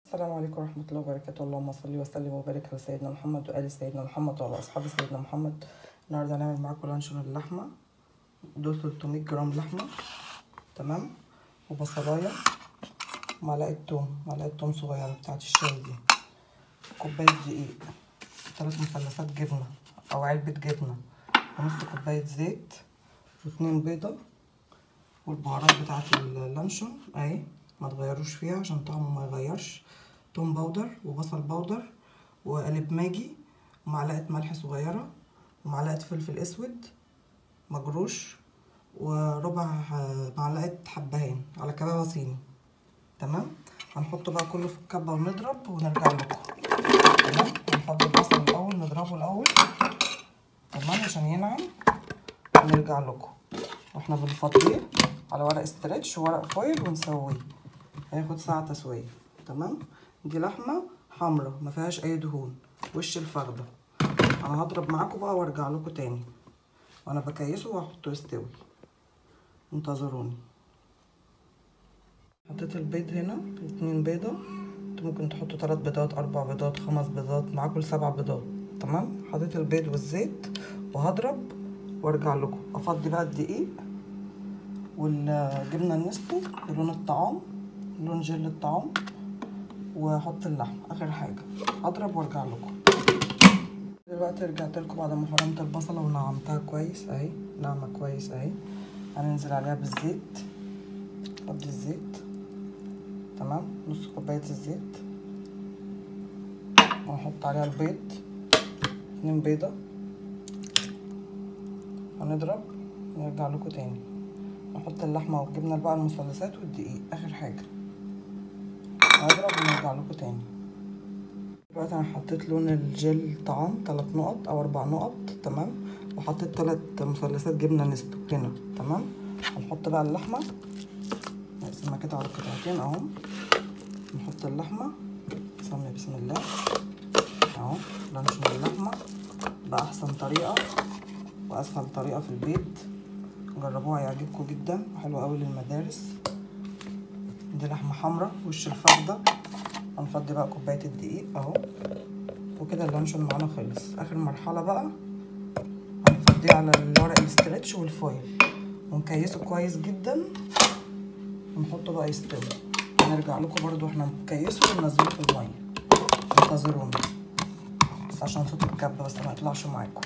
السلام عليكم ورحمة الله وبركاته اللهم صل وسلم وبارك على سيدنا محمد وآل سيدنا محمد وعلى أصحاب سيدنا محمد النهاردة هنعمل معاكم لانشون اللحمة دول 300 جرام لحمة تمام وبصلاية ومعلقة توم معلقة توم صغيرة بتاعت الشاي دي كوباية دقيق ثلاث مثلثات جبنة أو علبة جبنة ونص كوباية زيت واتنين بيضة والبهارات بتاعت اللانشون اهي ما تغيروش فيها عشان طعمه ما يغيرش توم باودر وبصل باودر وقالب ماجي ومعلقه ملح صغيره ومعلقه فلفل اسود مجروش وربع معلقه حبهان على كبابه صيني تمام هنحطه بقى كله في الكبه ونضرب ونرجع لكم تمام هنفضي البصل الاول نضربه الاول تمام عشان ينعم ونرجع لكم واحنا بنفضيه على ورق استرتش وورق فويل ونسويه هياخد ساعة تسوية تمام دي لحمة حمرا ما فيهاش اي دهون وش الفخدة انا هضرب معاكم بقى وارجع لكم تاني وانا بكيسه وهحطه يستوي انتظروني حطيت البيض هنا اتنين بيضة انتوا ممكن تحطوا تلات بيضات اربع بيضات خمس بيضات معاكم سبع بيضات تمام حطيت البيض والزيت وهضرب وارجع لكم افضي بقى الدقيق والجبنه النستو لون الطعام لون جل الطعام واحط اللحم اخر حاجه اضرب وارجع لكم دلوقتي رجعت لكم بعد ما فرمت البصله ونعمتها كويس اهي ناعمه كويس اهي هننزل عليها بالزيت فضي الزيت تمام نص كوبايه الزيت وهحط عليها البيض اتنين بيضه هنضرب ونرجع لكم تاني نحط اللحمه والجبنه بقى المثلثات والدقيق اخر حاجه هضرب ونرجع لكم تاني دلوقتي انا حطيت لون الجل طعام تلات نقط او اربع نقط تمام وحطيت تلات مثلثات جبنه نستو هنا تمام هنحط بقى اللحمه نقسمها كده على قطعتين اهو نحط اللحمه نسمي بسم الله اهو لانشون اللحمه باحسن طريقه واسهل طريقه في البيت جربوها هيعجبكم جدا حلوه قوي للمدارس دي لحمه حمراء وش الفخده هنفضي بقى كوبايه الدقيق اهو وكده اللانشون معانا خلص اخر مرحله بقى هنفضيه على الورق الاسترتش والفويل ونكيسه كويس جدا ونحطه بقى يستوي هنرجع لكم برضو احنا مكيسه وننزله في الميه انتظرونا بس عشان صوت الكبه بس ما يطلعش معاكم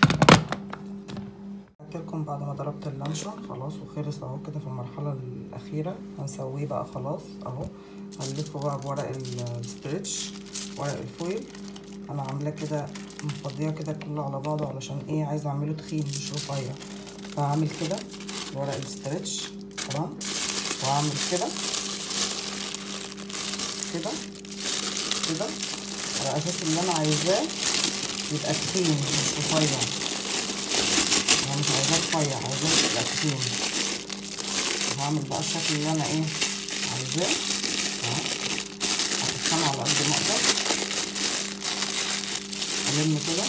لكم بعد ما ضربت اللانشون خلاص وخلص اهو كده في المرحله الاخيره هنسويه بقى خلاص اهو هنلفه بقى بورق الستريتش ورق الفويل انا عاملاه كده مفضيه كده كله على بعضه علشان ايه عايزه اعمله تخين مش رفيع فهعمل كده ورق الستريتش تمام وهعمل كده كده كده على اساس ان انا عايزاه يبقى تخين مش رفيع انا مش عايزاه رفيع عايزاه يبقى تخين هعمل بقى الشكل اللي انا ايه عايزاه اهو هسخنه على قد ما اقدر الم كده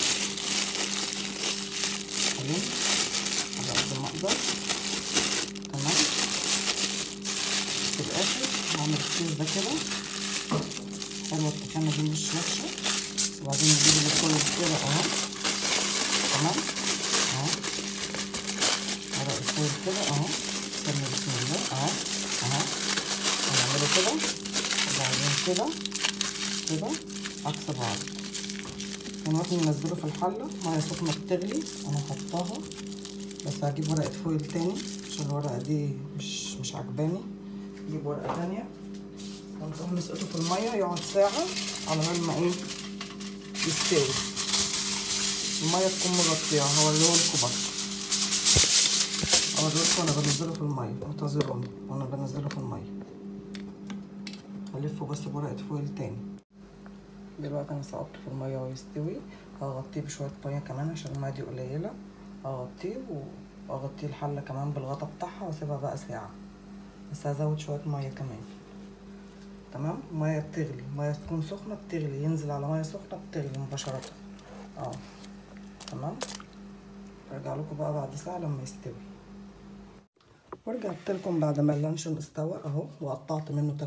الم على قد ما اقدر تمام في الاخر هعمل الكيس ده كده حلوه التخانه دي مش وحشه وبعدين نجيب الكل كده اهو تمام اهو ورق الفويل كده اهو استنى بسم الله اهو اهو هنعمله كده وبعدين كده كده عكس بعض ونروح ننزله في الحله ميه سخنه بتغلي انا حطاها بس هجيب ورقه فويل تاني عشان الورقه دي مش مش عجباني اجيب ورقه تانيه ونروح نسقطه في الميه يقعد ساعه على بال ما ايه يستوي الميه تكون مغطيه هوريهولكوا برضه اوريكم وانا بنزله في الميه انتظروني وانا بنزله في الميه هلفه بس بورقه فويل تاني دلوقتي انا سقطته في الميه ويستوي هغطيه بشويه ميه كمان عشان الميه دي قليله هغطيه واغطيه الحله كمان بالغطا بتاعها واسيبها بقى ساعه بس هزود شويه ميه كمان تمام الميه بتغلي ميه تكون سخنه بتغلي ينزل على ميه سخنه بتغلي مباشره اه تمام ارجع لكم بقى بعد ساعه لما يستوي ورجعت لكم بعد ما اللانشون استوى اهو وقطعت منه ثلاث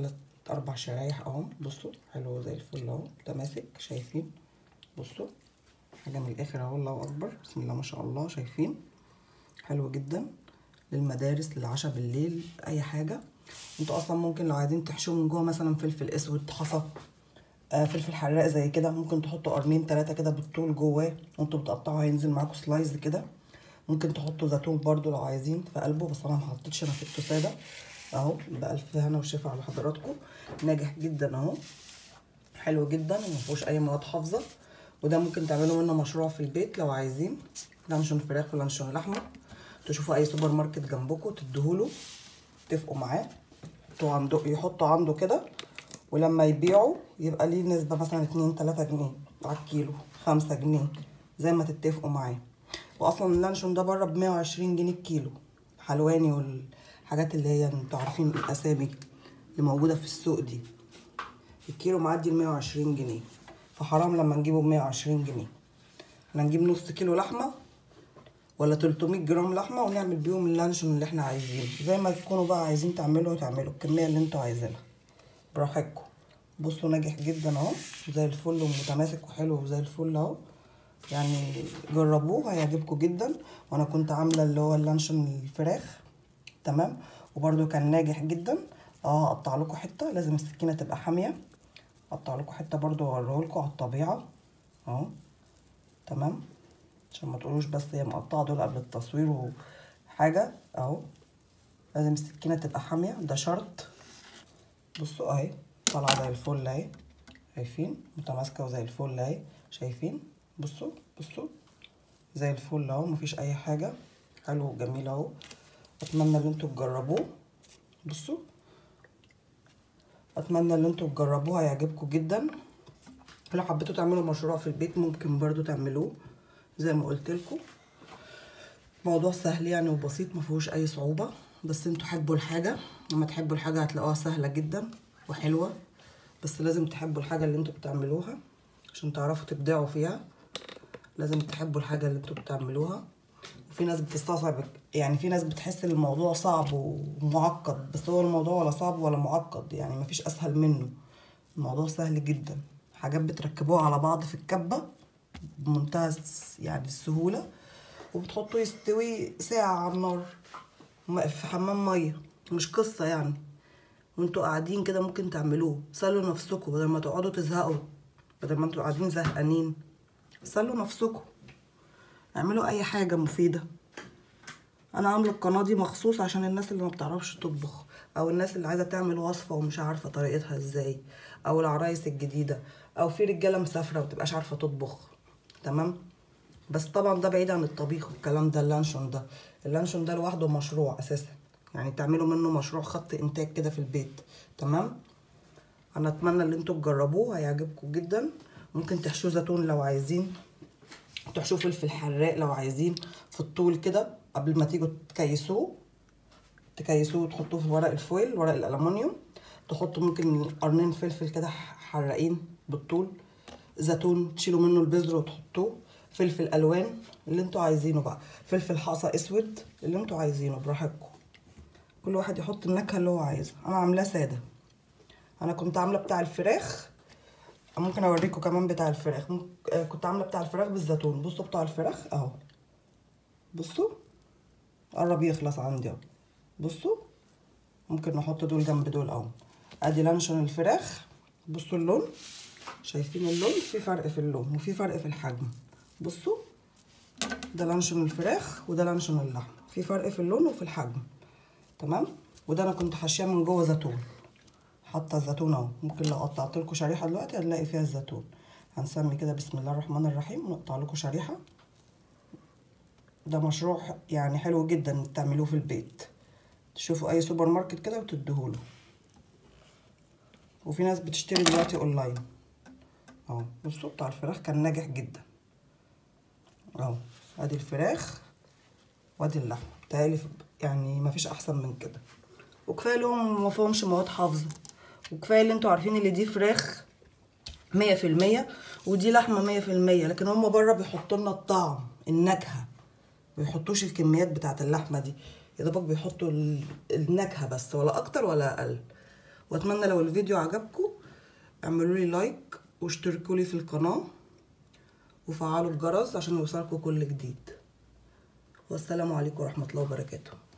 اربع شرايح اهو بصوا حلو زي الفل اهو ده ماسك شايفين بصوا حاجه من الاخر اهو الله اكبر بسم الله ما شاء الله شايفين حلو جدا للمدارس للعشاء بالليل اي حاجه انتوا اصلا ممكن لو عايزين تحشوا من جوه مثلا فلفل اسود حصى آه فلفل حراق زي كده ممكن تحطوا قرنين ثلاثه كده بالطول جواه وانتوا بتقطعوا هينزل معاكم سلايز كده ممكن تحطوا زيتون برضو لو عايزين في قلبه بس انا ما حطيتش انا سبته ساده اهو بألف هنا وشفا على حضراتكم ناجح جدا اهو حلو جدا وما فيهوش اي مواد حافظه وده ممكن تعملوا منه مشروع في البيت لو عايزين لانشون فراخ ولانشون لحمه تشوفوا اي سوبر ماركت جنبكم تديهوله اتفقوا معاه عنده يحطوا عنده كده ولما يبيعوا يبقى ليه نسبة مثلا اتنين تلاتة جنيه على الكيلو خمسة جنيه زي ما تتفقوا معاه واصلا اللانشون ده بره بمية وعشرين جنيه الكيلو حلواني والحاجات اللي هي انتوا عارفين الاسامي اللي موجودة في السوق دي الكيلو معدي المية وعشرين جنيه فحرام لما نجيبه بمية وعشرين جنيه احنا نجيب نص كيلو لحمة ولا 300 جرام لحمة ونعمل بيهم اللانشون اللي احنا عايزينه زي ما تكونوا بقى عايزين تعملوا تعملوا الكمية اللي انتوا عايزينها براحتكم بصوا ناجح جدا اهو زي الفل ومتماسك وحلو وزي الفل اهو يعني جربوه هيعجبكم جدا وانا كنت عامله اللي هو اللانشون الفراخ تمام وبرده كان ناجح جدا اه اقطع لكم حته لازم السكينه تبقى حاميه اقطع لكم حته برده واوريه لكم على الطبيعه اهو تمام عشان ما تقولوش بس هي مقطعه دول قبل التصوير وحاجه اهو لازم السكينه تبقى حاميه ده شرط بصوا اهي طالعه زي الفل اهي شايفين متماسكه وزي الفل اهي شايفين بصوا بصوا زي الفل اهو مفيش اي حاجه حلو وجميل اهو اتمنى ان انتوا تجربوه بصوا اتمنى ان انتوا تجربوه هيعجبكم جدا لو حبيتوا تعملوا مشروع في البيت ممكن برضو تعملوه زي ما قلت لكم موضوع سهل يعني وبسيط ما فيهوش اي صعوبه بس انتوا حبوا الحاجه لما تحبوا الحاجه هتلاقوها سهله جدا وحلوه بس لازم تحبوا الحاجه اللي انتوا بتعملوها عشان تعرفوا تبدعوا فيها لازم تحبوا الحاجه اللي انتوا بتعملوها وفي ناس بتستصعب يعني في ناس بتحس ان الموضوع صعب ومعقد بس هو الموضوع ولا صعب ولا معقد يعني مفيش اسهل منه الموضوع سهل جدا حاجات بتركبوها على بعض في الكبه بمنتهى يعني السهوله وبتحطوه يستوي ساعه على النار في حمام ميه مش قصه يعني وانتوا قاعدين كده ممكن تعملوه سلوا نفسكم بدل ما تقعدوا تزهقوا بدل ما انتوا قاعدين زهقانين سلوا نفسكم اعملوا اي حاجه مفيده انا عامله القناه دي مخصوص عشان الناس اللي ما بتعرفش تطبخ او الناس اللي عايزه تعمل وصفه ومش عارفه طريقتها ازاي او العرايس الجديده او في رجاله مسافره ومتبقاش عارفه تطبخ تمام بس طبعا ده بعيد عن الطبيخ والكلام ده اللانشون ده اللانشون ده لوحده مشروع اساسا يعني تعملوا منه مشروع خط انتاج كده في البيت تمام انا اتمنى ان انتوا تجربوه هيعجبكم جدا ممكن تحشوه زيتون لو عايزين تحشوه فلفل حراق لو عايزين في الطول كده قبل ما تيجوا تكيسوه تكيسوه وتحطوه في ورق الفويل ورق الالومنيوم تحطوا ممكن قرنين فلفل كده حراقين بالطول زيتون تشيلوا منه البذر وتحطوه فلفل الوان اللي انتوا عايزينه بقى فلفل حصى اسود اللي انتوا عايزينه براحتكم كل واحد يحط النكهه اللي هو عايزها انا عاملاه ساده انا كنت عامله بتاع الفراخ ممكن اوريكم كمان بتاع الفراخ كنت عامله بتاع الفراخ بالزيتون بصوا بتاع الفراخ اهو بصوا قرب يخلص عندي اهو بصوا ممكن نحط دول جنب دول اهو ادي لانشون الفراخ بصوا اللون شايفين اللون في فرق في اللون وفي فرق في الحجم بصوا ده لانشون الفراخ وده لانشون اللحم في فرق في اللون وفي الحجم تمام وده انا كنت حاشيه من جوه زيتون حاطه الزيتون اهو ممكن لو قطعت لكم شريحه دلوقتي هنلاقي فيها الزيتون هنسمي كده بسم الله الرحمن الرحيم ونقطع لكم شريحه ده مشروع يعني حلو جدا تعملوه في البيت تشوفوا اي سوبر ماركت كده وتديهوله وفي ناس بتشتري دلوقتي اونلاين اهو بصوا بتاع الفراخ كان ناجح جدا اهو ادي الفراخ وادي اللحمه بتهيألي يعني مفيش احسن من كده وكفايه لهم ما فيهمش مواد حافظه وكفايه اللي انتوا عارفين اللي دي فراخ مية في المية ودي لحمة مية في المية لكن هما بره بيحطوا لنا الطعم النكهة بيحطوش الكميات بتاعت اللحمة دي يا دوبك بيحطوا النكهة بس ولا أكتر ولا أقل واتمنى لو الفيديو عجبكم اعملوا لي لايك واشتركوا لي في القناه وفعلوا الجرس عشان يوصلكم كل جديد والسلام عليكم ورحمه الله وبركاته